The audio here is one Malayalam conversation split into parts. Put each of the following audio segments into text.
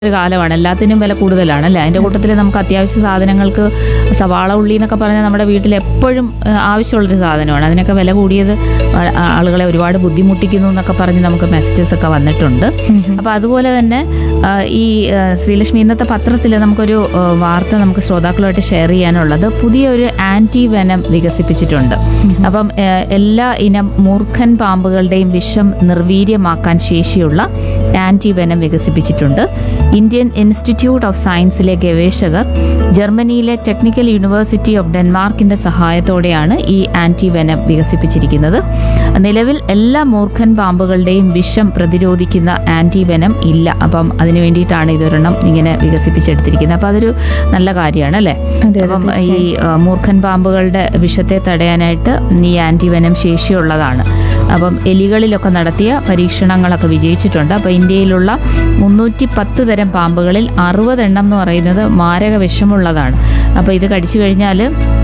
ഒരു കാലമാണ് എല്ലാത്തിനും വില കൂടുതലാണ് അല്ലേ അതിൻ്റെ കൂട്ടത്തിൽ നമുക്ക് അത്യാവശ്യ സാധനങ്ങൾക്ക് സവാള ഉള്ളി എന്നൊക്കെ പറഞ്ഞാൽ നമ്മുടെ വീട്ടിൽ എപ്പോഴും ആ, ആവശ്യമുള്ളൊരു സാധനമാണ് അതിനൊക്കെ വില കൂടിയത് ആ- ആളുകളെ ഒരുപാട് ബുദ്ധിമുട്ടിക്കുന്നു എന്നൊക്കെ പറഞ്ഞ് നമുക്ക് മെസ്സേജസ് ഒക്കെ വന്നിട്ടുണ്ട് അപ്പോൾ അതുപോലെ തന്നെ ആ, ഈ ആ, ശ്രീലക്ഷ്മി ഇന്നത്തെ പത്രത്തിൽ നമുക്കൊരു ആ, വാർത്ത നമുക്ക് ശ്രോതാക്കളുമായിട്ട് ഷെയർ ചെയ്യാനുള്ളത് പുതിയൊരു ആൻറ്റി വെനം വികസിപ്പിച്ചിട്ടുണ്ട് അപ്പം ആ, എല്ലാ ഇനം മൂർഖൻ പാമ്പുകളുടെയും വിഷം നിർവീര്യമാക്കാൻ ശേഷിയുള്ള ആൻറ്റി വെനം വികസിപ്പിച്ചിട്ടുണ്ട് ഇന്ത്യൻ ഇൻസ്റ്റിറ്റ്യൂട്ട് ഓഫ് സയൻസിലെ ഗവേഷകർ ജർമ്മനിയിലെ ടെക്നിക്കൽ യൂണിവേഴ്സിറ്റി ഓഫ് ഡെൻമാർക്കിന്റെ സഹായത്തോടെയാണ് ഈ ആൻറ്റി വെനം വികസിപ്പിച്ചിരിക്കുന്നത് നിലവിൽ എല്ലാ മൂർഖൻ പാമ്പുകളുടെയും വിഷം പ്രതിരോധിക്കുന്ന ആൻറ്റി വെനം ഇല്ല അപ്പം അതിനു വേണ്ടിയിട്ടാണ് ഇതൊരെണ്ണം ഇങ്ങനെ വികസിപ്പിച്ചെടുത്തിരിക്കുന്നത് അപ്പം അതൊരു നല്ല കാര്യമാണ് അല്ലേ അതെ, അപ്പം ഈ ആ, മൂർഖൻ പാമ്പുകളുടെ വിഷത്തെ തടയാനായിട്ട് ഈ ആൻറ്റി വെനം ശേഷിയുള്ളതാണ് അപ്പം എലികളിലൊക്കെ നടത്തിയ പരീക്ഷണങ്ങളൊക്കെ വിജയിച്ചിട്ടുണ്ട് അപ്പോൾ ഇന്ത്യയിലുള്ള മുന്നൂറ്റി പത്ത് തരം പാമ്പുകളിൽ അറുപതെണ്ണം എന്ന് പറയുന്നത് മാരക വിഷമുള്ളതാണ് അപ്പോൾ ഇത് കടിച്ചു കഴിഞ്ഞാൽ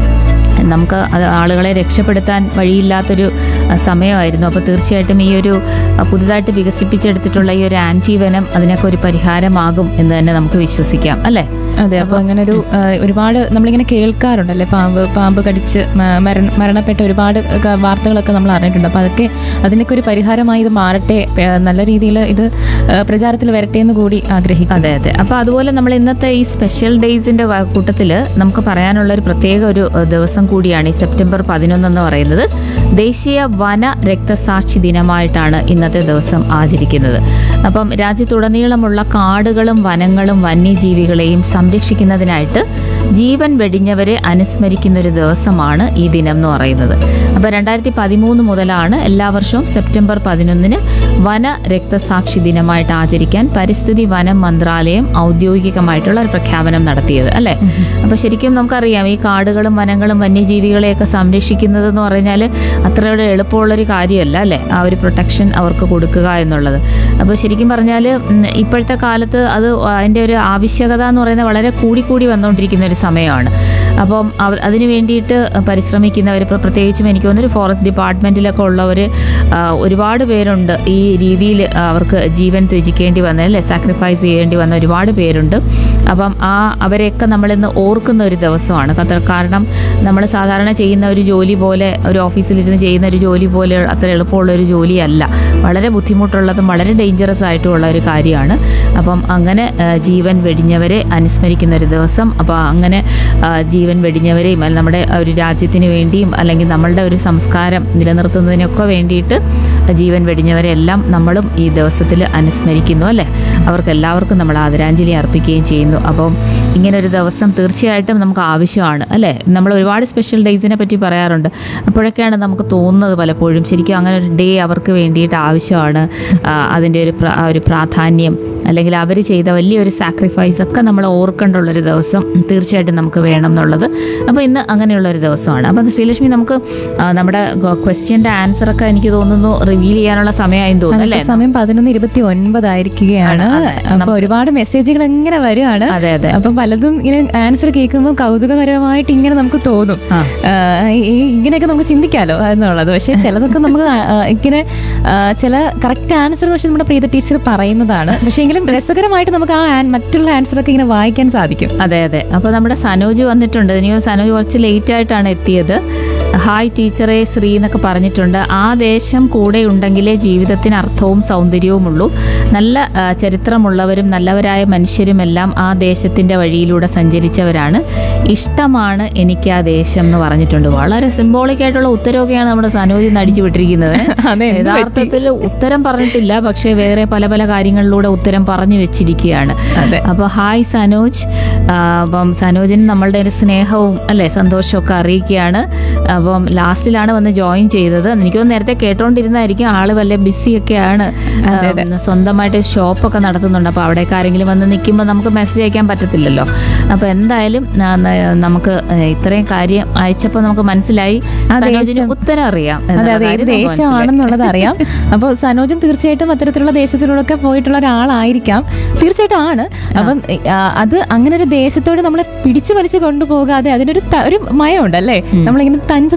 നമുക്ക് അത് ആളുകളെ രക്ഷപ്പെടുത്താൻ വഴിയില്ലാത്തൊരു ആ, സമയമായിരുന്നു അപ്പോൾ തീർച്ചയായിട്ടും ഈ ഒരു ആ, പുതുതായിട്ട് വികസിപ്പിച്ചെടുത്തിട്ടുള്ള ഈ ഒരു ആൻറ്റി വെനം അതിനൊക്കെ ഒരു പരിഹാരമാകും എന്ന് തന്നെ നമുക്ക് വിശ്വസിക്കാം അല്ലേ അതെ അപ്പൊ അങ്ങനെ ഒരു ആ, ഒരുപാട് നമ്മളിങ്ങനെ കേൾക്കാറുണ്ടല്ലേ പാമ്പ് പാമ്പ് കടിച്ച് മ- മരണ മരണപ്പെട്ട ഒരുപാട് ക- വാർത്തകളൊക്കെ നമ്മൾ അറിഞ്ഞിട്ടുണ്ട് അപ്പൊ അതൊക്കെ അതിനൊക്കെ ഒരു പരിഹാരമായി ഇത് മാറട്ടെ പ- നല്ല രീതിയിൽ ഇത് ആ, പ്രചാരത്തിൽ വരട്ടെ എന്ന് കൂടി ആഗ്രഹിക്കുന്നു അതെ അതെ അപ്പോൾ അതുപോലെ നമ്മൾ ഇന്നത്തെ ഈ സ്പെഷ്യൽ ഡേയ്സിന്റെ കൂട്ടത്തിൽ നമുക്ക് പറയാനുള്ള ഒരു പ്രത്യേക ഒരു ഏഹ്, ദിവസം കൂടിയാണ് ഈ സെപ്റ്റംബർ പതിനൊന്ന് എന്ന് പറയുന്നത് ദേശീയ വന രക്തസാക്ഷി ദിനമായിട്ടാണ് ഇന്നത്തെ ദിവസം ആചരിക്കുന്നത് അപ്പം രാജ്യത്തുടനീളമുള്ള കാടുകളും വനങ്ങളും വന്യജീവികളെയും സംരക്ഷിക്കുന്നതിനായിട്ട് ജീവൻ വെടിഞ്ഞവരെ അനുസ്മരിക്കുന്ന ഒരു ദിവസമാണ് ഈ ദിനം എന്ന് പറയുന്നത് അപ്പോൾ രണ്ടായിരത്തി പതിമൂന്ന് മുതലാണ് എല്ലാ വർഷവും സെപ്റ്റംബർ പതിനൊന്നിന് വന രക്തസാക്ഷി ദിനമായിട്ട് ആചരിക്കാൻ പരിസ്ഥിതി വനം മന്ത്രാലയം ഔദ്യോഗികമായിട്ടുള്ള ഒരു പ്രഖ്യാപനം നടത്തിയത് അല്ലേ അപ്പോൾ ശരിക്കും നമുക്കറിയാം ഈ കാടുകളും വനങ്ങളും വന്യജീവികളെയൊക്കെ സംരക്ഷിക്കുന്നത് എന്ന് പറഞ്ഞാൽ അത്രയോടെ എളുപ്പമുള്ളൊരു കാര്യമല്ല അല്ലേ ആ ഒരു പ്രൊട്ടക്ഷൻ അവർക്ക് കൊടുക്കുക എന്നുള്ളത് അപ്പോൾ ശരിക്കും പറഞ്ഞാൽ ഇപ്പോഴത്തെ കാലത്ത് അത് അതിൻ്റെ ഒരു ആവശ്യകത എന്ന് പറയുന്നത് വളരെ കൂടിക്കൂടി വന്നുകൊണ്ടിരിക്കുന്ന ഒരു സമയമാണ് അപ്പം അവ- അതിന് വേണ്ടിയിട്ട് പരിശ്രമിക്കുന്നവർ ഇപ്പോൾ പ്രത്യേകിച്ചും എനിക്ക് തോന്നുന്നു ഫോറസ്റ്റ് ഡിപ്പാർട്ട്മെൻറ്റിലൊക്കെ ഉള്ളവർ ഒരുപാട് പേരുണ്ട് ഈ രീതിയിൽ അവർക്ക് ജീവൻ ത്യജിക്കേണ്ടി വന്ന അല്ലേ സാക്രിഫൈസ് ചെയ്യേണ്ടി വന്ന ഒരുപാട് പേരുണ്ട് അപ്പം ആ അവരെയൊക്കെ നമ്മളിന്ന് ഓർക്കുന്ന ഒരു ദിവസമാണ് കത്ത- കാരണം നമ്മൾ സാധാരണ ചെയ്യുന്ന ഒരു ജോലി പോലെ ഒരു ഓഫീസിലിരുന്ന് ചെയ്യുന്ന ഒരു ജോലി പോലെ അത്ര എളുപ്പമുള്ള ഒരു ജോലിയല്ല വളരെ ബുദ്ധിമുട്ടുള്ളതും വളരെ ഡേഞ്ചറസ് ആയിട്ടുമുള്ള ഒരു കാര്യമാണ് അപ്പം അങ്ങനെ ആ, ജീവൻ വെടിഞ്ഞവരെ അനുസ്മരിക്കുന്ന ഒരു ദിവസം അപ്പോൾ അങ്ങനെ ആ, ജീവൻ വെടിഞ്ഞവരെയും അല്ലെങ്കിൽ നമ്മുടെ ഒരു രാജ്യത്തിന് വേണ്ടിയും അല്ലെങ്കിൽ നമ്മളുടെ ഒരു സംസ്കാരം നിലനിർത്തുന്നതിനൊക്കെ വേണ്ടിയിട്ട് ജീവൻ വെടിഞ്ഞവരെ എല്ലാം നമ്മളും ഈ ദിവസത്തിൽ അനുസ്മരിക്കുന്നു അല്ലേ അവർക്ക് എല്ലാവർക്കും നമ്മൾ ആദരാഞ്ജലി അർപ്പിക്കുകയും ചെയ്യുന്നു അപ്പം ഇങ്ങനെ ഒരു ദിവസം തീർച്ചയായിട്ടും നമുക്ക് ആവശ്യമാണ് അല്ലേ നമ്മൾ ഒരുപാട് സ്പെഷ്യൽ ഡേയ്സിനെ പറ്റി പറയാറുണ്ട് അപ്പോഴൊക്കെയാണ് നമുക്ക് തോന്നുന്നത് പലപ്പോഴും ശരിക്കും അങ്ങനെ ഒരു ഡേ അവർക്ക് വേണ്ടിയിട്ട് ആവശ്യമാണ് ആ, അതിൻ്റെ ഒരു പ്ര- ആ ഒരു പ്രാധാന്യം അല്ലെങ്കിൽ അവർ ചെയ്ത വലിയൊരു സാക്രിഫൈസ് ഒക്കെ നമ്മൾ ഓർക്കേണ്ടുള്ളൊരു ദിവസം തീർച്ചയായിട്ടും നമുക്ക് വേണം എന്നുള്ളത് അപ്പോൾ ഇന്ന് അങ്ങനെയുള്ള ഒരു ദിവസമാണ് അപ്പോൾ അത് ശ്രീലക്ഷ്മി നമുക്ക് ആ, നമ്മുടെ ക്വസ്റ്റ്യൻ്റെ ആൻസർ ഒക്കെ എനിക്ക് തോന്നുന്നു റിവീൽ ചെയ്യാനുള്ള സമയമായി തോന്നുന്നു അല്ലേ ഇപ്പൊ സമയം പതിനൊന്ന് ഇരുപത്തി ഒൻപതായിരിക്കുകയാണ് അതെ. അപ്പൊ ഒരുപാട് മെസ്സേജുകൾ ഇങ്ങനെ വരികയാണ് അതെ അതെ അപ്പൊ പലതും ഇങ്ങനെ ആൻസർ കേൾക്കുമ്പോൾ കൗതുകപരമായിട്ട് ഇങ്ങനെ നമുക്ക് തോന്നും ആ. ആ, ഈ- ഇങ്ങനെയൊക്കെ നമുക്ക് ചിന്തിക്കാലോ എന്നുള്ളത് പക്ഷെ ചിലതൊക്കെ നമുക്ക് ആ, ആ, ഇങ്ങനെ ആ, ചില കറക്റ്റ് ആൻസർ പക്ഷെ നമ്മുടെ പ്രീത ടീച്ചർ പറയുന്നതാണ് പക്ഷെ എങ്കിലും രസകരമായിട്ട് നമുക്ക് ആ ആൻ- മറ്റുള്ള ആൻസർ ഒക്കെ ഇങ്ങനെ വായിക്കാൻ സാധിക്കും അതെ അതെ അപ്പോൾ നമ്മുടെ സനോജ് വന്നിട്ടുണ്ട് എനിക്ക് തോന്നുന്നു സനോജ് കുറച്ച് ലേറ്റ് ആയിട്ടാണ് എത്തിയത് ഹായ് ടീച്ചറെ ശ്രീ എന്നൊക്കെ പറഞ്ഞിട്ടുണ്ട് ആ ദേശം കൂടെ ഉണ്ടെങ്കിലേ ജീവിതത്തിന് അർത്ഥവും സൗന്ദര്യവും ഉള്ളൂ നല്ല ആ, ചരിത്രമുള്ളവരും നല്ലവരായ മനുഷ്യരുമെല്ലാം ആ ദേശത്തിന്റെ വഴിയിലൂടെ സഞ്ചരിച്ചവരാണ് ഇഷ്ടമാണ് എനിക്ക് ആ ദേശം എന്ന് പറഞ്ഞിട്ടുണ്ട് വളരെ സിംബോളിക് ആയിട്ടുള്ള ഉത്തരവൊക്കെയാണ് നമ്മുടെ സനോജ് ഇന്ന് അടിച്ചു വിട്ടിരിക്കുന്നത് അതെ, എന്ത് പറ്റി? യഥാർത്ഥത്തിൽ ഉത്തരം പറഞ്ഞിട്ടില്ല പക്ഷേ വേറെ പല പല കാര്യങ്ങളിലൂടെ ഉത്തരം പറഞ്ഞു വെച്ചിരിക്കുകയാണ് അതെ. അപ്പോൾ ഹായ് സനോജ് ആ, അപ്പം സനോജിന് നമ്മളുടെ ഒരു സ്നേഹവും അല്ലേ സന്തോഷവും ഒക്കെ അറിയിക്കുകയാണ് അപ്പം ലാസ്റ്റിലാണ് വന്ന് ജോയിൻ ചെയ്തത് എനിക്ക് തോന്നുന്നു നേരത്തെ കേട്ടോണ്ടിരുന്നായിരിക്കും ആള് വല്ല ബിസിയൊക്കെയാണ് അതെ, അതെ. സ്വന്തമായിട്ട് ഷോപ്പൊക്കെ നടത്തുന്നുണ്ട് അപ്പോൾ അവിടേക്ക് ആരെങ്കിലും വന്ന് നിൽക്കുമ്പോൾ നമുക്ക് മെസ്സേജ് അയക്കാൻ പറ്റത്തില്ലല്ലോ അപ്പോൾ എന്തായാലും ആ, ന- നമുക്ക് ഇത്രയും കാര്യം അയച്ചപ്പോൾ നമുക്ക് മനസ്സിലായി അതെ, സനോജിന് ദേശം. ഉത്തരം അറിയാം അതെ എന്നുള്ള അതെ ഇത് കാര്യം നമുക്ക് മനസ്സിലായി. ദേശമാണെന്നുള്ളത് അറിയാം അപ്പോൾ സനോജും തീർച്ചയായിട്ടും അത്തരത്തിലുള്ള ദേശത്തിലൂടെയൊക്കെ പോയിട്ടുള്ള ഒരാളായിരിക്കാം തീർച്ചയായിട്ടും ആണ് അപ്പം ആ, അത് അങ്ങനെ ഒരു ദേശത്തോട് നമ്മളെ പിടിച്ചു വലിച്ചു കൊണ്ടുപോകാതെ അതിനൊരു ത- ഒരു മയമുണ്ട് അല്ലേ നമ്മളിങ്ങനെ തഞ്ച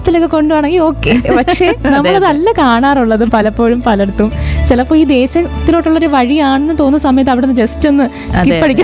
ആകാശത്തിലൊക്കെ കൊണ്ടുപോകണമെങ്കിൽ ഓക്കെ പക്ഷേ നമ്മളതല്ല കാണാറുള്ളത് പലപ്പോഴും പലയിടത്തും ചിലപ്പോൾ ഈ ദേശത്തിലോട്ടുള്ളൊരു വഴിയാണെന്ന് തോന്നുന്ന സമയത്ത് അവിടെ നിന്ന് ജസ്റ്റ് ഒന്ന് അതെ. സ്കിപ്പ്